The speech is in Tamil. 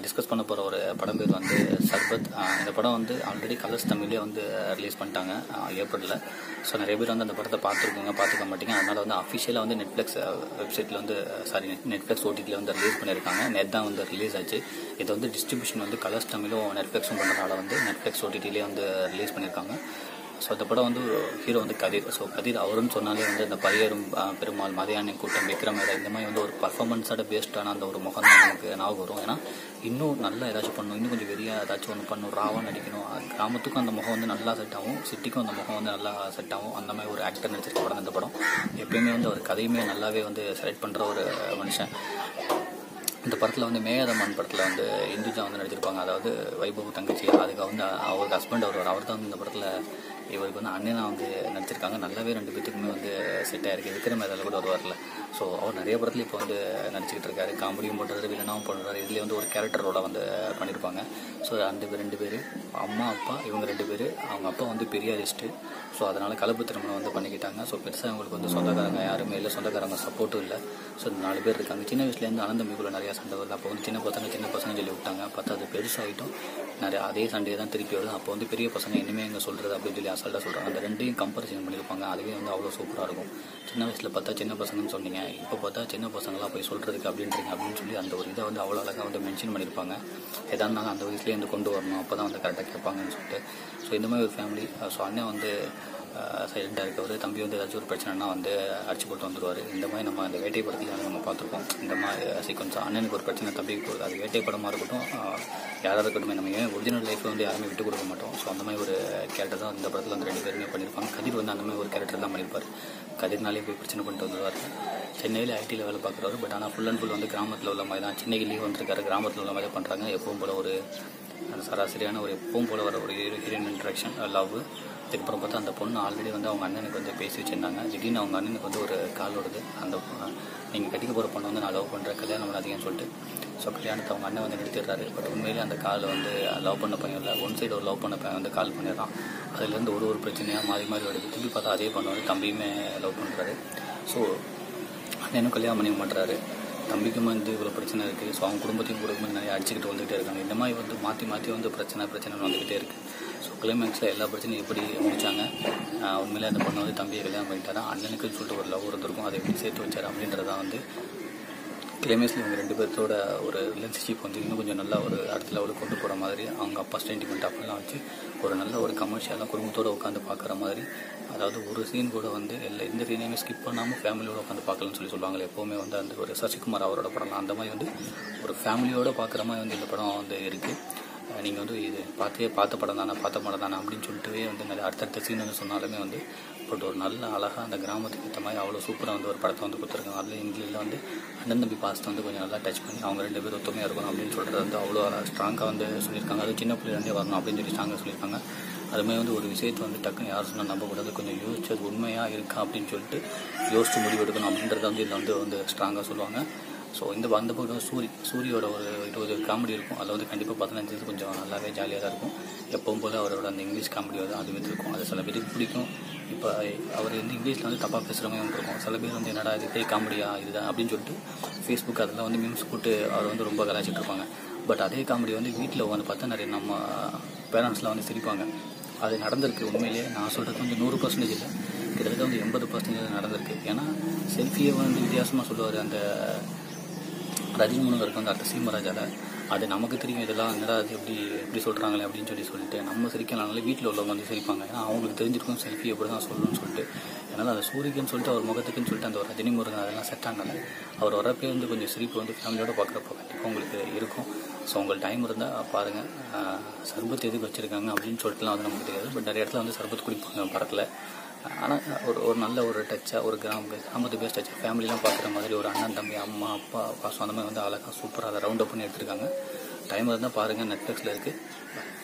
டிஸ்கஸ் பண்ண போகிற ஒரு படம் பேர் வந்து சர்பத் ஆஹ் இந்த படம் வந்து ஆல்ரெடி கலர்ஸ் தமிழ்லேயே வந்து ரிலீஸ் பண்ணிட்டாங்க ஏப்ரலில் ஸோ நிறைய பேர் வந்து அந்த படத்தை பார்த்துருக்கீங்க பார்த்துக்க மாட்டீங்க அதனால் வந்து அஃபிஷியலாக வந்து நெட்ஃப்ளிக்ஸ் வெப்சைட்டில் வந்து சாரி நெட்ஃப்ளிக்ஸ் ஓடிடியில் வந்து ரிலீஸ் பண்ணியிருக்காங்க நேற்று தான் வந்து ரிலீஸ் ஆச்சு இது வந்து டிஸ்ட்ரிபியூஷன் வந்து கலர்ஸ் தமிழும் நெட்ஃப்ளிக்ஸும் பண்ணுறதுனால வந்து நெட்ஃப்ளிக்ஸ் ஓடிடிலே வந்து ரிலீஸ் பண்ணியிருக்காங்க ஸோ அந்த படம் வந்து ஹீரோ வந்து கதிர் ஸோ கதிர் அவருன்னு சொன்னாலே வந்து அந்த பரியரும் ஆஹ், பெருமாள் மதியானி கூட்டம் விக்ரமேரா இந்த மாதிரி வந்து ஒரு பர்ஃபார்மன்ஸோட பேஸ்டான அந்த ஒரு முகம் தான் நமக்கு ஞாபகம் வரும் ஏன்னா இன்னும் நல்லா ஏதாச்சும் பண்ணணும் இன்னும் கொஞ்சம் வெறியா ஏதாச்சும் ஒன்று பண்ணணும் ராவாக நடிக்கணும் அது கிராமத்துக்கும் அந்த முகம் வந்து நல்லா செட் ஆகும் சிட்டிக்கும் அந்த முகம் வந்து நல்லா செட் ஆகும் அந்த மாதிரி ஒரு ஆக்டர் நடிச்சிருக்க படம் இந்த படம் எப்பயுமே வந்து அவர் கதையுமே நல்லாவே வந்து செலக்ட் பண்ணுற ஒரு மனுஷன் இந்த படத்தில் வந்து மேயாதம்மன் படத்தில் வந்து இந்துஜா வந்து நடிச்சிருப்பாங்க அதாவது வைபவ் தங்கச்சி அதுக்கு வந்து அவருக்கு ஹஸ்பண்ட் அவர் அவர் தான் வந்து இந்த படத்தில் இவருக்கு வந்து அண்ணனா வந்து நடிச்சிருக்காங்க நல்லாவே ரெண்டு பேத்துக்குமே வந்து செட் ஆயிருக்கு விக்ரம் அதில் கூட வருவார்ல ஸோ அவர் நிறைய படத்தில் இப்போ வந்து நடிச்சிக்கிட்டு இருக்காரு காமெடியும் பண்ணுறாரு வில்லனாவும் பண்ணுறாரு இதுலேயே வந்து ஒரு கேரக்டர் ரோலாக வந்து பண்ணியிருப்பாங்க ஸோ அந்த பேர் ரெண்டு பேர் அம்மா அப்பா இவங்க ரெண்டு பேர் அவங்க அப்பா வந்து பெரியாரிஸ்ட்டு ஸோ அதனால் கலப்பு திருமணம் வந்து பண்ணிக்கிட்டாங்க ஸோ பெருசாக இவங்களுக்கு வந்து சொந்தக்காரங்க யாருமே இல்லை சொந்தக்காரங்க சப்போர்ட்டும் இல்லை ஸோ இந்த நாலு பேர் இருக்காங்க சின்ன வயசுலேருந்து அனந்தமிக்குள்ள நிறைய சண்டை வருது அப்போ வந்து சின்ன பசங்க சின்ன பசங்க சொல்லி விட்டாங்க பார்த்தா அது பெருசாகிட்டும் நிறைய அதே சண்டையை தான் திருப்பி வருது அப்போ வந்து பெரிய பசங்க இனிமேல் எங்கே சொல்கிறது அப்படின்னு சொல்லி அசால்ட்டாக சொல்கிறாங்க அந்த ரெண்டையும் கம்பரிசன் பண்ணியிருப்பாங்க அதுவே வந்து அவ்வளோ சூப்பராக இருக்கும் சின்ன வயசில் பார்த்தா சின்ன பசங்கன்னு சொன்னீங்க இப்போ பார்த்தா சின்ன பசங்களாம் போய் சொல்கிறதுக்கு அப்படின்றீங்க அப்படின்னு சொல்லி அந்த ஒரு இதை வந்து அவ்வளோ அழகாக வந்து மென்ஷன் பண்ணியிருப்பாங்க எதா இருந்தாலும் அந்த வயசுலேயே வந்து கொண்டு வரணும் அப்போ தான் வந்து கரெக்டாக கேட்பாங்கன்னு சொல்லிட்டு ஸோ இந்த மாதிரி ஒரு ஃபேமிலி ஸோ அண்ணன் வந்து சைலண்டாக இருக்கவர் தம்பி வந்து ஏதாச்சும் ஒரு பிரச்சனைனா வந்து அடிச்சு போட்டு வந்துடுவார் இந்த மாதிரி நம்ம அந்த வேட்டை படத்தில் வந்து நம்ம பார்த்துருப்போம் இந்த மாதிரி சீக்வன்ஸ் அண்ணனுக்கு ஒரு பிரச்சனை தம்பிக்கு போகுது அது வேட்டை படமாக இருக்கட்டும் ஆஹ் யாராக இருக்கட்டும் நம்ம ஏன் ஒரிஜினல் லைஃப்பில் வந்து யாருமே விட்டு கொடுக்க மாட்டோம் ஸோ அந்த மாதிரி ஒரு கேரக்டர் தான் இந்த படத்தில் வந்து ரெண்டு பேருமே பண்ணியிருப்பாங்க கதிர் வந்து அந்த மாதிரி ஒரு கேரக்டர் தான் பண்ணியிருப்பார் கதிர்னாலே போய் பிரச்சனை பண்ணிட்டு வந்துடுவார் சென்னையில் ஐடியில் வேலை பார்க்குறவர் பட் ஆனால் ஃபுல் அண்ட் ஃபுல் வந்து கிராமத்தில் உள்ள மாதிரி தான் சென்னைக்கு லீவ் வந்திருக்காரு கிராமத்தில் உள்ள மாதிரி பண்ணுறாங்க எப்பவும் போல ஒரு அந்த சராசரியான ஒரு எப்பவும் போல வர ஒரு ஹீரோயின் இன்ட்ராக்ஷன் லவ் அதுக்கப்புறம் பார்த்தா அந்த பொண்ணு ஆல்ரெடி வந்து அவங்க அண்ணனுக்கு வந்து பேசி வச்சிருந்தாங்க திடீர்னு அவங்க அண்ணனுக்கு வந்து ஒரு கால் வருது அந்த நீங்கள் கட்டிக்க போகிற பொண்ணு வந்து நான் லவ் பண்ணுறேன் கல்யாணம் பண்ணாதீங்கன்னு சொல்லிட்டு ஸோ கல்யாணத்தை அவங்க அண்ணன் வந்து நிறுத்திடுறாரு பட் உண்மையிலே அந்த கால் வந்து லவ் பண்ண பையன் இல்லை ஒன் சைடு ஒரு லவ் பண்ண பையன் வந்து கால் பண்ணிடுறான் அதுலேருந்து ஒரு ஒரு பிரச்சனையாக மாறி மாறி வருது திரும்பி பார்த்தா அதே பொண்ணு வந்து தம்பியுமே லவ் பண்ணுறாரு ஸோ அண்ணனும் கல்யாணம் பண்ணி மாட்டுறாரு தம்பிக்கும் வந்து இவ்வளோ பிரச்சனை இருக்குது ஸோ அவங்க குடும்பத்தையும் குடும்பம் நிறைய அடிச்சுக்கிட்டு வந்துகிட்டே இருக்காங்க இந்த மாதிரி வந்து மாற்றி மாற்றி வந்து பிரச்சனை பிரச்சனை வந்துக்கிட்டே இருக்குது ஸோ கிளைமேக்ஸில் எல்லா பிரச்சனையும் எப்படி முடிச்சாங்க ஆஹ் உண்மையிலே அந்த பொண்ணு வந்து தம்பியை கல்யாணம் பண்ணிட்டாரா அண்ணனுக்குன்னு சொல்லிட்டு ஒரு லவ் இருந்திருக்கும் அதை எப்படி சேர்த்து வச்சார் அப்படின்றதான் வந்து கிளைமேக்ஸில் இவங்க ரெண்டு பேர்த்தோட ஒரு ரிலேஷன்ஷிப் வந்து இன்னும் கொஞ்சம் நல்லா ஒரு அடுத்த லெவலுக்கு கொண்டு போகிற மாதிரி அவங்க அப்பா ஸ்டென்டிமெண்ட் அப்படிலாம் வச்சு ஒரு நல்ல ஒரு கமர்ஷியலாக குடும்பத்தோடு உட்காந்து பார்க்குற மாதிரி அதாவது ஒரு சீன் கூட வந்து எல்லா எந்த சீனையுமே ஸ்கிப் பண்ணாமல் ஃபேமிலியோட உட்காந்து பார்க்கலாம்னு சொல்லி சொல்லுவாங்க எப்போவுமே வந்து அந்த ஒரு சசிகுமார் அவரோட படம்லாம் அந்த மாதிரி வந்து ஒரு ஃபேமிலியோட பார்க்குற மாதிரி வந்து இந்த படம் வந்து இருக்குது நீங்கள் வந்து இது பார்த்தே பார்த்த படம் தானே பார்த்த படம் தானே அப்படின்னு சொல்லிட்டு வந்து நிறைய அடுத்தடுத்த சீன் வந்து சொன்னாலுமே வந்து பட் ஒரு நல்ல அழகாக அந்த கிராமத்துக்கு ஏற்ற மாதிரி அவ்வளோ சூப்பராக வந்து ஒரு படத்தை வந்து கொடுத்துருக்காங்க அதில் இங்கிலீஷில் வந்து அண்ணன் தம்பி பாஸ்ட் வந்து கொஞ்சம் நல்லா டச் பண்ணி அவங்க ரெண்டு பேரும் ஒத்துமையாக இருக்கணும் அப்படின்னு சொல்கிறது வந்து அவ்வளோ ஸ்ட்ராங்காக வந்து சொல்லியிருக்காங்க அது சின்ன பிள்ளைலேருந்தே வரணும் அப்படின்னு சொல்லி ஸ்ட்ராங்காக சொல்லியிருக்காங்க அதுமாதிரி வந்து ஒரு விஷயத்தை வந்து டக்குன்னு யார் சொன்னால் நம்பக்கூடாது கொஞ்சம் யோசிச்சு அது உண்மையாக இருக்கா அப்படின்னு சொல்லிட்டு யோசிச்சு முடிவு எடுக்கணும் அப்படின்றத வந்து இதில் வந்து வந்து ஸ்ட்ராங்காக சொல்லுவாங்க ஸோ இந்த அந்த பக்கம் சூரி சூரியோட ஒரு இருபது காமெடி இருக்கும் அதில் வந்து கண்டிப்பாக பதினஞ்சு கொஞ்சம் நல்லாவே ஜாலியாக தான் இருக்கும் எப்பவும் போல் அவரோட அந்த இங்கிலீஷ் காமெடி வந்து அது வந்து இருக்கும் அது சில பேருக்கு பிடிக்கும் இப்போ அவர் வந்து இங்கிலீஷில் வந்து தப்பாக பேசுகிறவங்க வந்து இருக்கும் சில பேர் வந்து என்னடா இது இதே காமெடியா இதுதான் அப்படின்னு சொல்லிட்டு ஃபேஸ்புக் அதெல்லாம் வந்து மீம்ஸ் போட்டு அவர் வந்து ரொம்ப கலாச்சிட்டு இருப்பாங்க பட் அதே காமெடி வந்து வீட்டில் வந்து பார்த்தா நிறைய நம்ம பேரண்ட்ஸ்லாம் வந்து சிரிப்பாங்க அது நடந்திருக்கு உண்மையிலேயே நான் சொல்கிறது வந்து நூறு பர்சன்டேஜ் இல்லை கிட்டத்தட்ட வந்து எண்பது பர்சன்டேஜ் நடந்திருக்கு ஏன்னா செல்ஃபியை வந்து வித்தியாசமாக சொல்லுவார் அந்த ரஜினிமுனுங்க இருக்கும் அந்த அர்த்த சீமராஜால அது நமக்கு தெரியும் இதெல்லாம் என்னடா அது எப்படி எப்படி சொல்கிறாங்களே அப்படின்னு சொல்லி சொல்லிட்டு நம்ம சிரிக்கலாம்னால வீட்டில் உள்ளவங்க வந்து சிரிப்பாங்க ஏன்னா அவங்களுக்கு தெரிஞ்சிருக்கும் செல்ஃபி எப்படி தான் சொல்லணும்னு சொல்லிட்டு அதனால் அந்த சூரியக்குன்னு சொல்லிட்டு அவர் முகத்துக்குன்னு சொல்லிட்டு அந்த ஒரு ரஜினி முருகன் அதெல்லாம் செட் ஆனால அவர் வரப்பே வந்து கொஞ்சம் சிரிப்பு வந்து ஃபேமிலியோட பார்க்குறப்போ கண்டிப்பாக உங்களுக்கு இருக்கும் ஸோ உங்களுக்கு டைம் இருந்தால் பாருங்கள் சர்பத் எதுக்கு வச்சுருக்காங்க அப்படின்னு சொல்லிட்டுலாம் வந்து நமக்கு தெரியாது பட் நிறைய இடத்துல வந்து சர்பத் குடிப்பாங்க படத்தில் ஆனால் ஒரு ஒரு நல்ல ஒரு டச்சாக ஒரு கிராம கிராமத்து பேஸ்ட் டச் ஃபேமிலிலாம் பார்க்குற மாதிரி ஒரு அண்ணன் தம்பி அம்மா அப்பா பாசம் அந்த மாதிரி வந்து அழகாக சூப்பராக அதை ரவுண்ட் அப் பண்ணி எடுத்திருக்காங்க டைம் இருந்தால் பாருங்கள் நெட்ஃப்ளிக்ஸில் இருக்குது